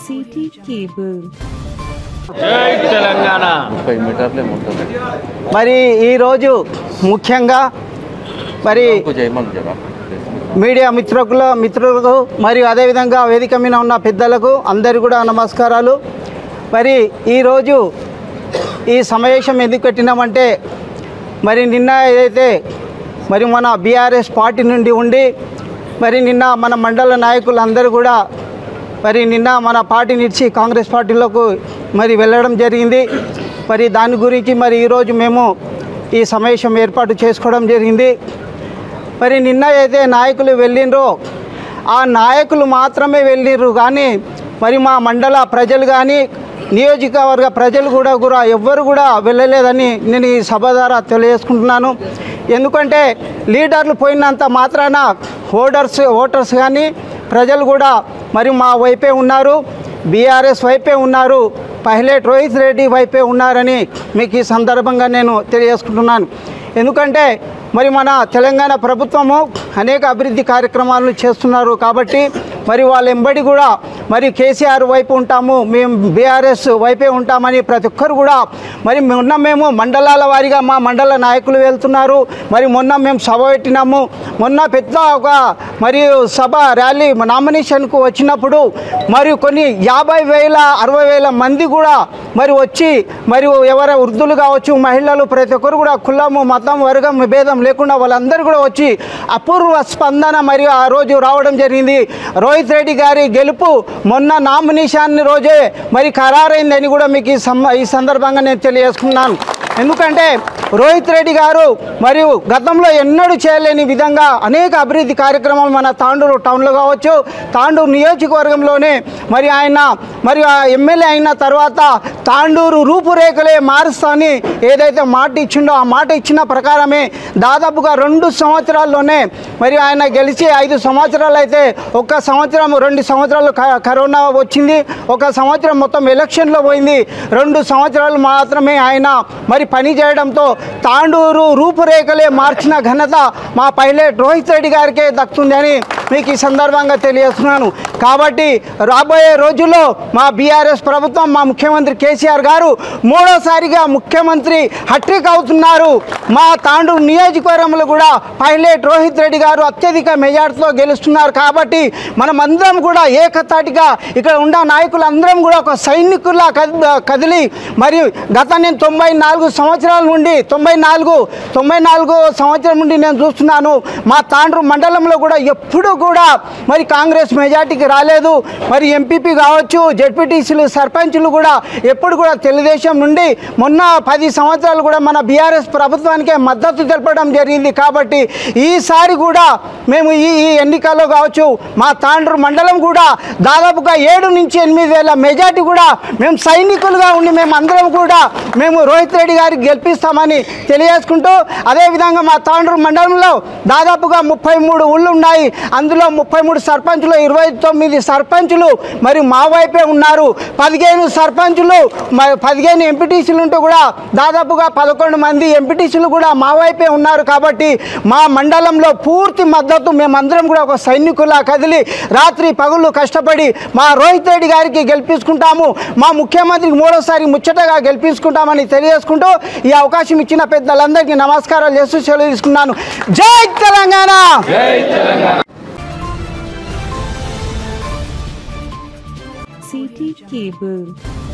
CT cable. జై తెలంగాణ ముప్పై మీటర్లే ఉంటుంది మరి ఈరోజు ముఖ్యంగా మరి చేయమని జరా మీడియా మిత్రుల మిత్రులకు మరియు అదేవిధంగా వేదిక మీద ఉన్న పెద్దలకు అందరికీ కూడా నమస్కారాలు మరి ఈరోజు ఈ సమావేశం ఎందుకు పెట్టినామంటే మరి నిన్న ఏదైతే మరి మన బీఆర్ఎస్ పార్టీ నుండి ఉండి మరి నిన్న మన మండల నాయకులు అందరూ కూడా మరి నిన్న మన పార్టీ నుంచి కాంగ్రెస్ పార్టీలోకి మరి వెళ్ళడం జరిగింది మరి దాని గురించి మరి ఈరోజు మేము ఈ సమావేశం ఏర్పాటు చేసుకోవడం జరిగింది మరి నిన్న అయితే నాయకులు వెళ్ళిండ్రో ఆ నాయకులు మాత్రమే వెళ్ళిర్రు కానీ మరి మా మండల ప్రజలు కానీ నియోజకవర్గ ప్రజలు కూడా కూడా ఎవ్వరు కూడా వెళ్ళలేదని నేను ఈ సభ ద్వారా తెలియజేసుకుంటున్నాను ఎందుకంటే లీడర్లు పోయినంత మాత్రాన ఓటర్స్ ఓటర్స్ కానీ ప్రజలు కూడా మరి మా వైపే ఉన్నారు బీఆర్ఎస్ వైపే ఉన్నారు పైలట్ రోహిత్ రెడ్డి వైపే ఉన్నారని మీకు ఈ సందర్భంగా నేను తెలియజేసుకుంటున్నాను ఎందుకంటే మరి మన తెలంగాణ ప్రభుత్వము అనేక అభివృద్ధి కార్యక్రమాలను చేస్తున్నారు కాబట్టి మరి వాళ్ళ ఎంబడి కూడా మరి కేసీఆర్ వైపు ఉంటాము మేము బీఆర్ఎస్ వైపే ఉంటామని ప్రతి ఒక్కరు కూడా మరి మొన్న మేము మండలాల వారీగా మా మండల నాయకులు వెళ్తున్నారు మరి మొన్న మేము సభ పెట్టినాము మొన్న పెద్ద ఒక మరియు సభ ర్యాలీ నామినేషన్కు వచ్చినప్పుడు మరియు కొన్ని యాభై వేల అరవై వేల మంది కూడా మరి వచ్చి మరియు ఎవర వృద్ధులు కావచ్చు మహిళలు ప్రతి ఒక్కరు కూడా కులము మతం వర్గం భేదం లేకుండా వాళ్ళందరూ కూడా వచ్చి అపూర్వ స్పందన మరియు ఆ రోజు రావడం జరిగింది రోహిత్ రెడ్డి గారి గెలుపు మొన్న నామినేషన్ రోజే మరి ఖరారైందని కూడా మీకు ఈ సమ ఈ సందర్భంగా నేను తెలియజేసుకున్నాను ఎందుకంటే రోహిత్ రెడ్డి గారు మరియు గతంలో ఎన్నడూ చేయలేని విధంగా అనేక అభివృద్ధి కార్యక్రమాలు మన తాండూరు టౌన్లో కావచ్చు తాండూరు నియోజకవర్గంలోనే మరి ఆయన మరి ఆ ఎమ్మెల్యే అయిన తర్వాత తాండూరు రూపురేఖలే మారుస్తాని ఏదైతే మాట ఇచ్చిండో ఆ మాట ఇచ్చిన ప్రకారమే దాదాపుగా రెండు సంవత్సరాల్లోనే మరి ఆయన గెలిచి ఐదు సంవత్సరాలు అయితే ఒక సంవత్సరం రెండు సంవత్సరాలు క- కరోనా వచ్చింది ఒక సంవత్సరం మొత్తం ఎలక్షన్లో పోయింది రెండు సంవత్సరాలు మాత్రమే ఆయన మరి పని చేయడంతో తాండూరు రూపురేఖలే మార్చిన ఘనత మా పైలట్ రోహిత్ రెడ్డి గారికే దక్కుతుందని మీకు ఈ సందర్భంగా తెలియజేస్తున్నాను కాబట్టి రాబోయే రోజుల్లో మా బీఆర్ఎస్ ప్రభుత్వం మా ముఖ్యమంత్రి కేసీఆర్ గారు మూడోసారిగా ముఖ్యమంత్రి హట్రిక్ అవుతున్నారు మా తాండూరు నియోజకవర్గంలో కూడా పైలట్ రోహిత్ రెడ్డి గారు అత్యధిక మెజార్టీతో గెలుస్తున్నారు కాబట్టి మనమందరం కూడా ఏకతాటిగా ఇక్కడ ఉన్న నాయకులందరం కూడా ఒక సైనికుల్లా కది- కదిలి మరియు గత నేను తొంభై నాలుగు సంవత్సరాల నుండి తొంభై నాలుగు తొంభై నాలుగు సంవత్సరం నుండి నేను చూస్తున్నాను మా తాండ్రు మండలంలో కూడా ఎప్పుడు కూడా మరి కాంగ్రెస్ మెజార్టీకి రాలేదు మరి ఎంపీపీ కావచ్చు జడ్పీటీసీలు సర్పంచులు కూడా ఎప్పుడు కూడా తెలుగుదేశం నుండి మొన్న పది సంవత్సరాలు కూడా మన బీఆర్ఎస్ ప్రభుత్వానికే మద్దతు తెలపడం జరిగింది కాబట్టి ఈసారి కూడా మేము ఈ ఈ ఎన్నికల్లో కావచ్చు మా తాండ్రు మండలం కూడా దాదాపుగా ఏడు నుంచి ఎనిమిది వేల మెజార్టీ కూడా మేము సైనికులుగా ఉండి మేము అందరం కూడా మేము రోహిత్ రెడ్డి గారికి గెలిపిస్తామని తెలియజేసుకుంటూ అదేవిధంగా మా తాండ్రు మండలంలో దాదాపుగా ముప్పై మూడు ఊళ్ళు ఉన్నాయి అందులో ముప్పై మూడు సర్పంచులు ఇరవై తొమ్మిది సర్పంచులు మరి మా వైపే ఉన్నారు పదిహేను సర్పంచులు మరి పదిహేను ఎంపీటీసీలు ఉంటూ కూడా దాదాపుగా పదకొండు మంది ఎంపీటీసీలు కూడా మా వైపే ఉన్నారు కాబట్టి మా మండలంలో పూర్తి మద్దతు మేమందరం కూడా ఒక సైనికులా కదిలి రాత్రి పగుళ్ళు కష్టపడి మా రోహిత్ రెడ్డి గారికి గెలిపించుకుంటాము మా ముఖ్యమంత్రికి మూడోసారి ముచ్చటగా గెలిపించుకుంటామని తెలియజేసుకుంటూ ఈ అవకాశం ఇచ్చిన పెద్దలందరికీ నమస్కారాలు చేస్తూ సెలవు తీసుకున్నాను జై తెలంగాణ CT cable.